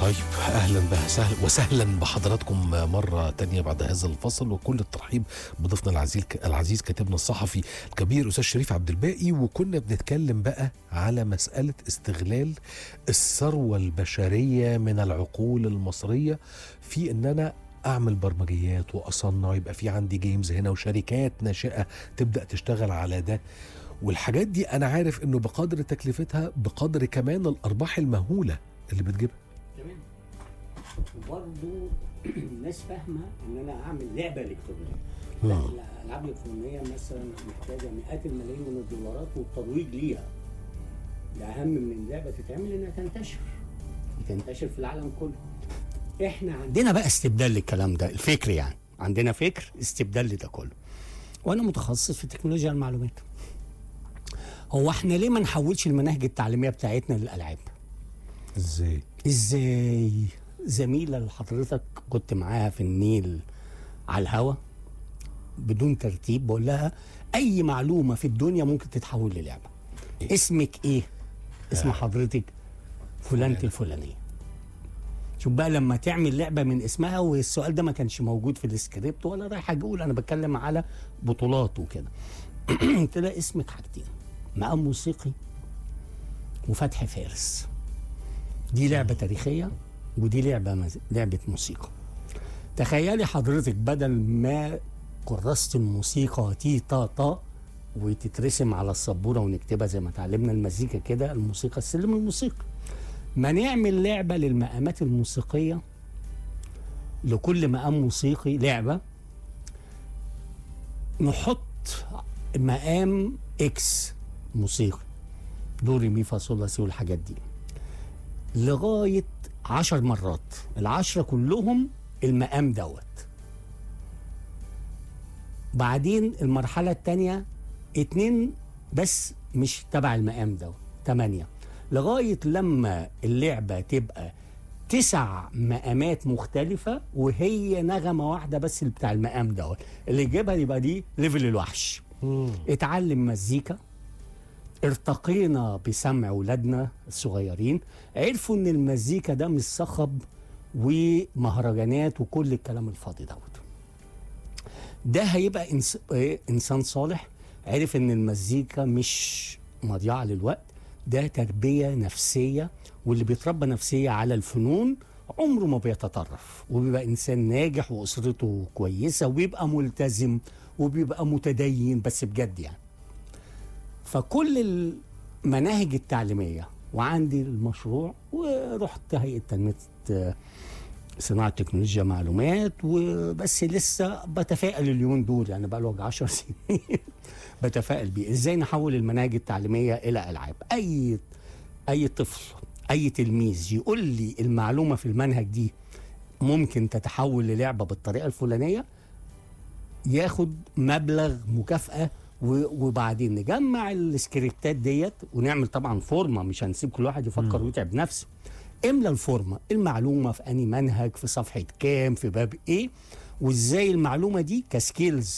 طيب اهلا وسهلا وسهلا بحضراتكم مره تانية بعد هذا الفصل وكل الترحيب بضيفنا العزيز العزيز كاتبنا الصحفي الكبير استاذ شريف عبد الباقي وكنا بنتكلم بقى على مساله استغلال الثروه البشريه من العقول المصريه في ان انا اعمل برمجيات واصنع يبقى في عندي جيمز هنا وشركات ناشئه تبدا تشتغل على ده والحاجات دي انا عارف انه بقدر تكلفتها بقدر كمان الارباح المهوله اللي بتجيبها تمام وبرضه الناس فاهمه ان انا اعمل لعبه الكترونيه لا مم. الالعاب الالكترونيه مثلا محتاجه مئات الملايين من الدولارات والترويج ليها ده اهم من اللعبه تتعمل انها تنتشر وتنتشر في العالم كله احنا عندنا بقى استبدال للكلام ده الفكر يعني عندنا فكر استبدال لده كله وانا متخصص في تكنولوجيا المعلومات هو احنا ليه ما نحولش المناهج التعليميه بتاعتنا للالعاب ازاي ازاي زميله لحضرتك كنت معاها في النيل على الهوا بدون ترتيب بقول لها اي معلومه في الدنيا ممكن تتحول للعبه اسمك ايه اسم حضرتك فلانة الفلانيه شوف بقى لما تعمل لعبه من اسمها والسؤال ده ما كانش موجود في السكريبت ولا رايح اقول انا بتكلم على بطولات وكده قلت لها اسمك حاجتين مقام موسيقي وفتح فارس دي لعبه تاريخيه ودي لعبه مز... لعبه موسيقى تخيلي حضرتك بدل ما كراسه الموسيقى تي تا تا وتترسم على السبوره ونكتبها زي ما اتعلمنا المزيكا كده الموسيقى السلم الموسيقى ما نعمل لعبه للمقامات الموسيقيه لكل مقام موسيقي لعبه نحط مقام اكس موسيقي دو ري مي فا صول لا سي والحاجات دي لغايه عشر مرات العشرة كلهم المقام دوت بعدين المرحلة التانية اتنين بس مش تبع المقام دوت تمانية لغاية لما اللعبة تبقى تسع مقامات مختلفة وهي نغمة واحدة بس اللي بتاع المقام دوت اللي يجيبها يبقى دي ليفل الوحش اتعلم مزيكا ارتقينا بسمع ولادنا الصغيرين عرفوا ان المزيكا ده مش صخب ومهرجانات وكل الكلام الفاضي دوت ده هيبقى إنس... إيه، انسان صالح عرف ان المزيكا مش مضيعه للوقت ده تربيه نفسيه واللي بيتربى نفسيه على الفنون عمره ما بيتطرف وبيبقى انسان ناجح واسرته كويسه وبيبقى ملتزم وبيبقى متدين بس بجد يعني فكل المناهج التعليميه وعندي المشروع ورحت هيئه تنميه آه، صناعه تكنولوجيا معلومات وبس لسه بتفائل اليومين دول يعني بقى له 10 سنين بتفائل بيه ازاي نحول المناهج التعليميه الى العاب اي اي طفل اي تلميذ يقول لي المعلومه في المنهج دي ممكن تتحول للعبه بالطريقه الفلانيه ياخد مبلغ مكافاه و- وبعدين نجمع السكريبتات ديت ونعمل طبعا فورمه مش هنسيب كل واحد يفكر ويتعب نفسه املى الفورمه المعلومه في اني منهج في صفحه كام في باب ايه وازاي المعلومه دي كسكيلز